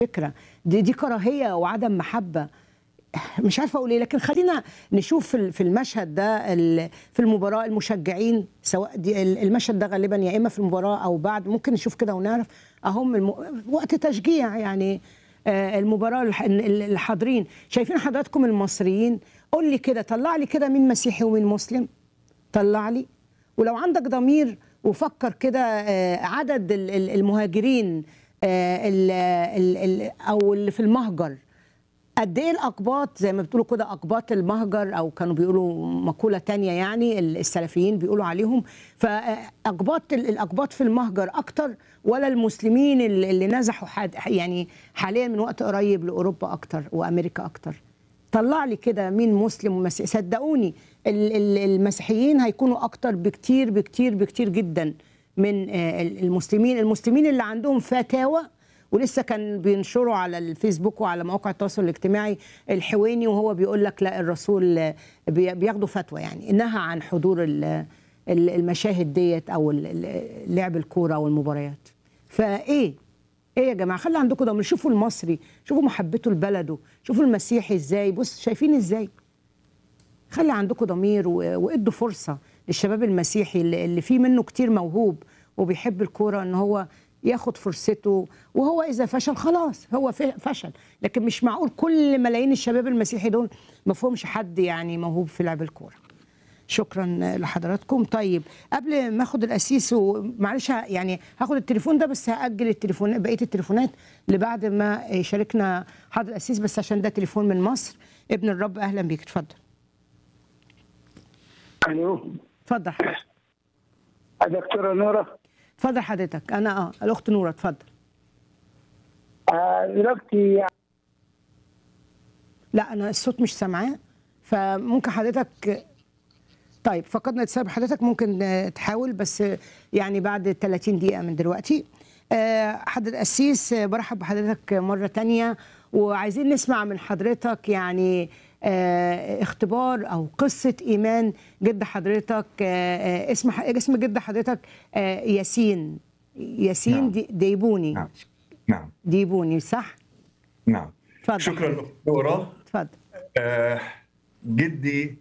فكرة دي دي كراهية وعدم محبة مش عارفة أقول إيه لكن خلينا نشوف في ال- في المشهد ده ال- في المباراة المشجعين سواء دي ال- المشهد ده غالبا يا إما في المباراة أو بعد ممكن نشوف كده ونعرف أهم الم... وقت تشجيع يعني آه، المباراة الح- ال- اللي حاضرين شايفين حضراتكم المصريين قول لي كده طلع لي كده مين مسيحي ومين مسلم طلع لي ولو عندك ضمير وفكر كده آه، عدد ال- ال- المهاجرين آه، ال- ال- ال- او اللي في المهجر قد ايه الاقباط زي ما بتقولوا كده اقباط المهجر او كانوا بيقولوا مقوله تانية يعني ال- السلفيين بيقولوا عليهم فاقباط ال- الاقباط في المهجر اكتر ولا المسلمين اللي اللي نزحوا حد يعني حاليا من وقت قريب لاوروبا اكتر وامريكا اكتر طلع لي كده مين مسلم ومسيحي صدقوني ال- ال- المسيحيين هيكونوا اكتر بكتير بكتير بكتير جدا من آه، ال- المسلمين المسلمين اللي عندهم فتاوى ولسه كان بينشروا على الفيسبوك وعلى مواقع التواصل الاجتماعي الحويني وهو بيقول لك لا الرسول آه، بي- بياخدوا فتوى يعني انها عن حضور ال- ال- المشاهد ديت او ال- ال- لعب الكوره والمباريات فايه ايه يا جماعه خلي عندكم ضمير شوفوا المصري شوفوا محبته لبلده شوفوا المسيحي ازاي بص شايفين ازاي خلي عندكم ضمير و- وادوا فرصه للشباب المسيحي اللي اللي فيه منه كتير موهوب وبيحب الكوره ان هو ياخد فرصته وهو اذا فشل خلاص هو ف- فشل لكن مش معقول كل ملايين الشباب المسيحي دول ما فيهمش حد يعني موهوب في لعب الكوره شكرا لحضراتكم طيب قبل ما اخد الاسيس ومعلش ه- يعني هاخد التليفون ده بس هاجل التليفون بقيه التليفونات لبعد ما يشاركنا حاضر الاسيس بس عشان ده تليفون من مصر ابن الرب اهلا بيك اتفضل الو اتفضل حضرتك دكتوره نوره اتفضل حضرتك انا اه الاخت نوره اتفضل آه، دلوقتي لا انا الصوت مش سامعاه فممكن حضرتك طيب فقدنا اتصال بحضرتك ممكن آه، تحاول بس آه، يعني بعد 30 دقيقة من دلوقتي آه، حضرتك القسيس آه، برحب بحضرتك مرة تانية وعايزين نسمع من حضرتك يعني آه، اختبار او قصة ايمان جد حضرتك آه، آه، اسم ح- اسم جد حضرتك آه، ياسين ياسين نعم. دي- ديبوني نعم نعم ديبوني صح؟ نعم اتفضل شكرا دكتورة اتفضل آه جدي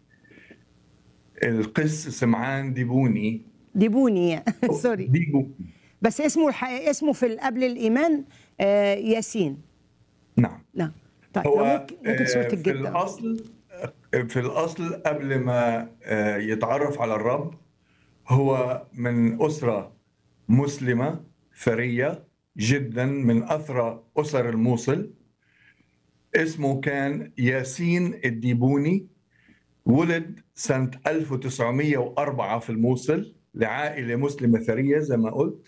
القس سمعان ديبوني ديبوني سوري ديبو بس اسمه الحقيقي اسمه في قبل الايمان آه ياسين نعم لا طيب لو هو ممكن ممكن صوره آه، في الجد أو- الأصل في الأصل قبل ما آه، يتعرف على الرب هو من أسرة مسلمة ثرية جدا من أثرى أسر الموصل اسمه كان ياسين الديبوني ولد سنة 1904 في الموصل لعائلة مسلمة ثرية زي ما قلت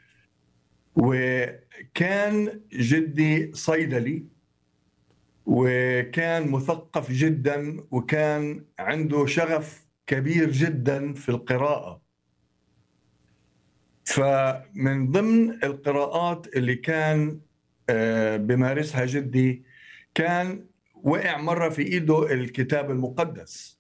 وكان جدي صيدلي وكان مثقف جدا وكان عنده شغف كبير جدا في القراءة فمن ضمن القراءات اللي كان آه، بمارسها جدي كان وقع مرة في إيده الكتاب المقدس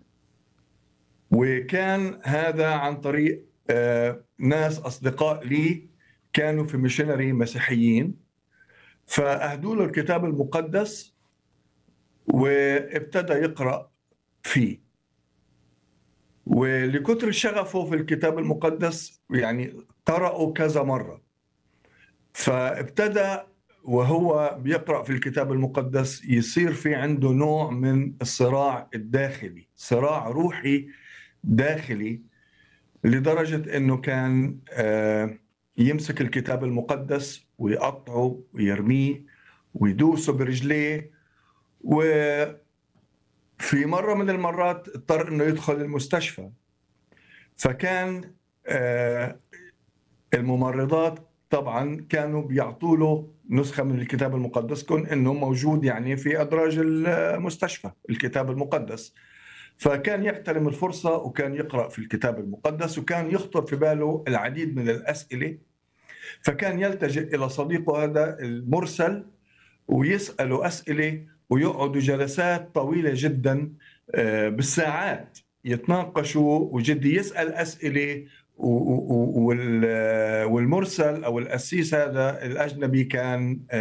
وكان هذا عن طريق آه، ناس أصدقاء لي كانوا في ميشنري مسيحيين فأهدوا له الكتاب المقدس وابتدى يقرأ فيه ولكثر شغفه في الكتاب المقدس يعني قرأه كذا مرة فابتدى وهو بيقرأ في الكتاب المقدس يصير في عنده نوع من الصراع الداخلي صراع روحي داخلي لدرجة أنه كان آه، يمسك الكتاب المقدس ويقطعه ويرميه ويدوسه برجليه وفي مرة من المرات اضطر أنه يدخل المستشفى فكان آه، الممرضات طبعا كانوا بيعطوا له نسخة من الكتاب المقدس كون أنه موجود يعني في أدراج المستشفى الكتاب المقدس فكان يغتنم الفرصة وكان يقرأ في الكتاب المقدس وكان يخطر في باله العديد من الأسئلة فكان يلتجئ إلى صديقه هذا المرسل ويسأله أسئلة ويقعدوا جلسات طويلة جدا آه، بالساعات يتناقشوا وجدي يسأل أسئلة و- و- و- وال- والمرسل أو الأسيس هذا الأجنبي كان